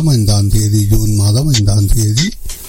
ஐந்தாம் தேதி ஜூன் மாதம் ஐந்தாம் தேதி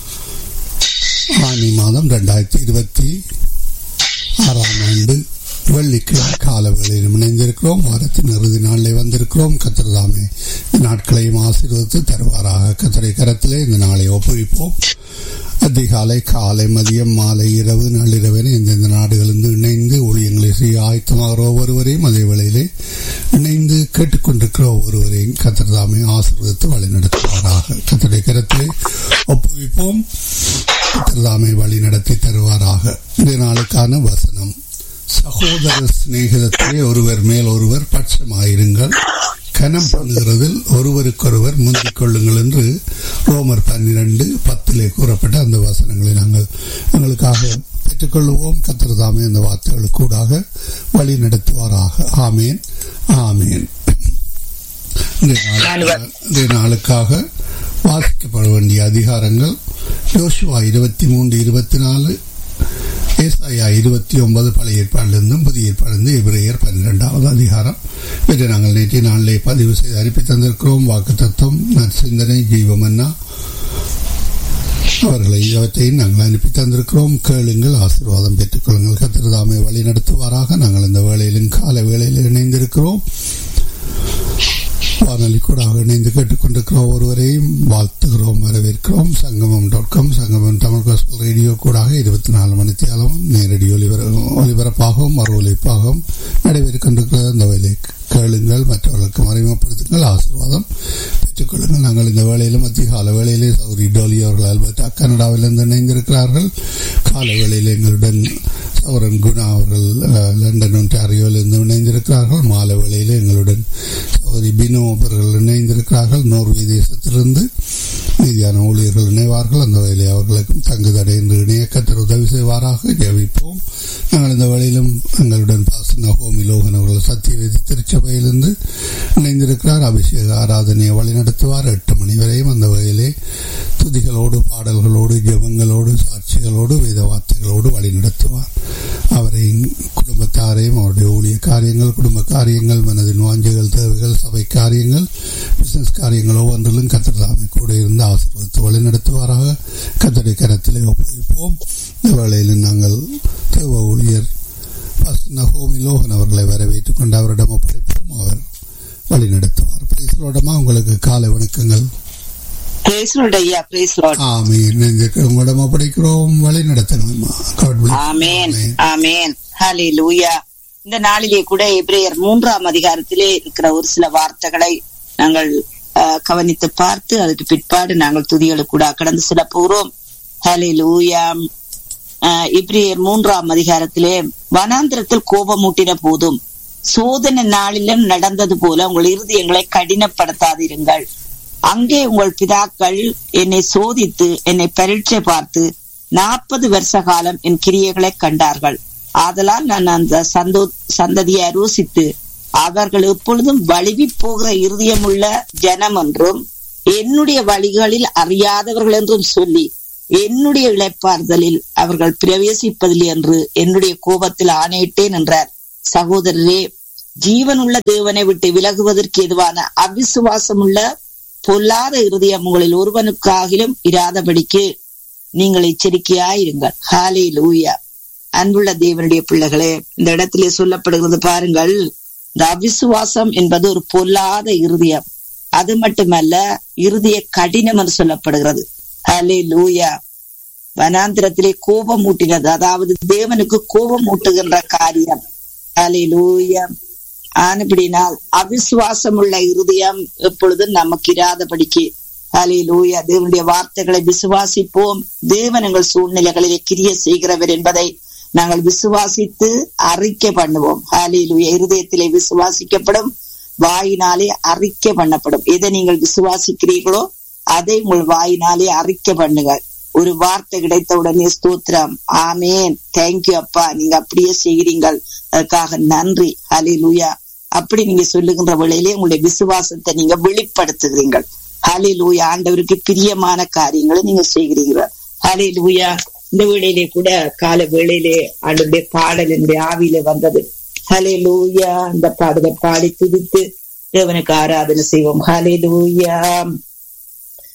ஆனி மாதம் ரெண்டாயிரத்தி இருபத்தி ஆறாம் ஆண்டு வெள்ளிக்கிழமை கால வேளையில் இணைந்திருக்கிறோம் வாரத்தின் இறுதி நாளிலே வந்திருக்கிறோம் கத்திரதாமே இந்த நாட்களையும் ஆசீர்வதித்து தருவாராக கத்திரை கரத்திலே இந்த நாளை ஒப்புவிப்போம் அதிகாலை காலை மதியம் மாலை இரவு நள்ளிரவென இந்தந்த நாடுகளிலிருந்து இணைந்து ஊழியங்களை செய்ய ஆயத்தமாகிற ஒவ்வொருவரையும் அதே வேளையிலே இணைந்து கேட்டுக்கொண்டிருக்கிற ஒவ்வொருவரையும் கத்திரதாமே ஆசீர்வதித்து வழிநடத்துவாராக கத்தரை கரத்திலே ஒப்புவிப்போம் கத்திரதாமை வழி நடத்தி தருவாராக இந்த நாளுக்கான வசனம் சகோதர சிநேகிதத்திலே ஒருவர் மேல் ஒருவர் பட்சமாயிருங்கள் கனம் பண்ணுகிறதில் ஒருவருக்கொருவர் முந்திக் கொள்ளுங்கள் என்று ரோமர் பன்னிரண்டு பத்திலே கூறப்பட்ட அந்த வசனங்களை நாங்கள் எங்களுக்காக பெற்றுக்கொள்வோம் கத்திரதாமே அந்த வார்த்தைகளுக்கு கூடாக வழி நடத்துவாராக ஆமேன் ஆமேன் இன்றைய நாளுக்காக வாசிக்கப்பட வேண்டிய அதிகாரங்கள் யோசுவா இருபத்தி மூன்று இருபத்தி நாலு ஏசாயா இருபத்தி ஒன்பது பழைய ஏற்பாடிலிருந்தும் புதிய ஏற்பாடிலிருந்து இப்ரேயர் பன்னிரெண்டாவது அதிகாரம் இதை நாங்கள் நேற்றைய நாளிலே பதிவு செய்து அனுப்பி தந்திருக்கிறோம் வாக்கு தத்துவம் நற்சிந்தனை ஜீவமன்னா அவர்களை இவற்றையும் நாங்கள் அனுப்பி தந்திருக்கிறோம் கேளுங்கள் ஆசீர்வாதம் பெற்றுக் கொள்ளுங்கள் கத்திரதாமை வழி நடத்துவாராக நாங்கள் இந்த வேளையிலும் கால வேளையில் இணைந்திருக்கிறோம் வானொலி கூட இணைந்து கேட்டுக்கொண்டிருக்கிற ஒருவரையும் வாழ்த்துகிறோம் வரவேற்கிறோம் சங்கமம் டாட் காம் சங்கமம் தமிழ் காஸ்பல் ரேடியோ கூட இருபத்தி நாலு மணி தேலமும் நேரடி ஒலிபர ஒலிபரப்பாகவும் மறு ஒலிப்பாகவும் நடைபெற்றுக்கொண்டிருக்கிற அந்த வேலை கேளுங்கள் மற்றவர்களுக்கு அறிமுகப்படுத்துங்கள் ஆசீர்வாதம் பெற்றுக்கொள்ளுங்கள் நாங்கள் இந்த வேளையிலும் மத்திய கால வேளையிலே சௌரி டோலி அவர்கள் அல்பர்டா கனடாவிலிருந்து இணைந்திருக்கிறார்கள் கால வேளையில் எங்களுடன் சௌரன் குணா அவர்கள் லண்டன் ஒன்டாரியோவிலிருந்து இணைந்திருக்கிறார்கள் மாலை வேளையில் எங்களுடன் சௌரி பினோ அவர்கள் இணைந்திருக்கிறார்கள் நோர்வே தேசத்திலிருந்து மீதியான ஊழியர்கள் இணைவார்கள் அந்த வேலை அவர்களுக்கும் தங்கு தடை என்று இணைய கத்தர் உதவி செய்வாராக ஜெபிப்போம் நாங்கள் இந்த வேளையிலும் எங்களுடன் பாசன ஹோமி லோகன் அவர்கள் சத்தியவேதி திருச்சபையிலிருந்து இணைந்திருக்கிறார் அபிஷேக ஆராதனையை வழிநடத்துவார் எட்டு மணி வரையும் அந்த வகையிலே துதிகளோடு பாடல்களோடு ஜெபங்களோடு சாட்சிகளோடு வேத வார்த்தைகளோடு வழிநடத்துவார் அவரை குடும்பத்தாரையும் அவருடைய ஊழிய காரியங்கள் குடும்ப காரியங்கள் மனதின் வாஞ்சைகள் தேவைகள் சபை காரியங்கள் பிசினஸ் காரியங்கள் ஒவ்வொன்றிலும் கத்திரதாமை கூட இருந்து ஆசீர்வதித்து வழிநடத்துவாராக கத்தடை கரத்திலே ஒப்புவிப்போம் இந்த வேளையில் நாங்கள் தேவ ஊழியர் நகோமி லோகன் அவர்களை வரவேற்றுக் கொண்டு அவரிடம் ஒப்படைப்போம் அவர் வழி நடத்துவார் பிரைஸ்லோடமா உங்களுக்கு காலை வணக்கங்கள் உங்களிடம் ஒப்படைக்கிறோம் வழி நடத்தணும் இந்த நாளிலே கூட எப்ரேயர் மூன்றாம் அதிகாரத்திலே இருக்கிற ஒரு சில வார்த்தைகளை நாங்கள் கவனித்து பார்த்து அதுக்கு பிற்பாடு நாங்கள் துதிகளுக்கு கூட கடந்து சில போகிறோம் ஹலே லூயா இப்ரியர் மூன்றாம் அதிகாரத்திலே வனாந்திரத்தில் கோபமூட்டின போதும் சோதனை நாளிலும் நடந்தது போல உங்கள் இருதயங்களை கடினப்படுத்தாதிருங்கள் அங்கே உங்கள் பிதாக்கள் என்னை சோதித்து என்னை பரீட்சை பார்த்து நாற்பது வருஷ காலம் என் கிரியைகளை கண்டார்கள் ஆதலால் நான் அந்த சந்தோ சந்ததியை ருசித்து அவர்கள் எப்பொழுதும் வலிவி போகிற இருதயமுள்ள ஜனம் என்றும் என்னுடைய வழிகளில் அறியாதவர்கள் என்றும் சொல்லி என்னுடைய இழைப்பார்தலில் அவர்கள் பிரவேசிப்பதில்லை என்று என்னுடைய கோபத்தில் ஆணையிட்டேன் என்றார் சகோதரரே ஜீவனுள்ள தேவனை விட்டு விலகுவதற்கு எதுவான அவிசுவாசம் உள்ள பொல்லாத இருதயம் உங்களில் ஒருவனுக்காகிலும் இராதபடிக்கு நீங்கள் எச்சரிக்கையாயிருங்கள் ஹாலே லூயா அன்புள்ள தேவனுடைய பிள்ளைகளே இந்த இடத்திலே சொல்லப்படுகிறது பாருங்கள் இந்த அவிசுவாசம் என்பது ஒரு பொல்லாத இருதயம் அது மட்டுமல்ல இருதய கடினம் என்று சொல்லப்படுகிறது ஹலே லூயா வனாந்திரத்திலே கோபம் ஊட்டினது அதாவது தேவனுக்கு கோபம் ஊட்டுகின்ற காரியம் ஹலே லூயா ஆனபடினால் அவிசுவாசம் உள்ள இருதயம் எப்பொழுதும் நமக்கு இராதபடிக்கு ஹலே லூயா தேவனுடைய வார்த்தைகளை விசுவாசிப்போம் தேவன் எங்கள் சூழ்நிலைகளிலே கிரிய செய்கிறவர் என்பதை நாங்கள் விசுவாசித்து அறிக்கை பண்ணுவோம் ஹாலே லூயா இருதயத்திலே விசுவாசிக்கப்படும் வாயினாலே அறிக்கை பண்ணப்படும் எதை நீங்கள் விசுவாசிக்கிறீர்களோ அதை உங்கள் வாயினாலே அறிக்கை பண்ணுங்கள் ஒரு வார்த்தை கிடைத்த உடனே ஸ்தோத்திரம் ஆமேன் தேங்க்யூ அப்பா நீங்க அப்படியே செய்கிறீங்கள் அதுக்காக நன்றி ஹலே லூயா அப்படி நீங்க சொல்லுகின்ற வேளையிலே உங்களுடைய விசுவாசத்தை நீங்க வெளிப்படுத்துகிறீர்கள் ஹலே லூயா ஆண்டவருக்கு பிரியமான காரியங்களை நீங்க செய்கிறீர்கள் ஹலே லூயா இந்த வேளையிலே கூட கால வேளையிலே ஆண்டுடைய பாடல் என்னுடைய ஆவியில வந்தது ஹலே லூயா அந்த பாடலை பாடி துதித்து தேவனுக்கு ஆராதனை செய்வோம் ஹலே லூயா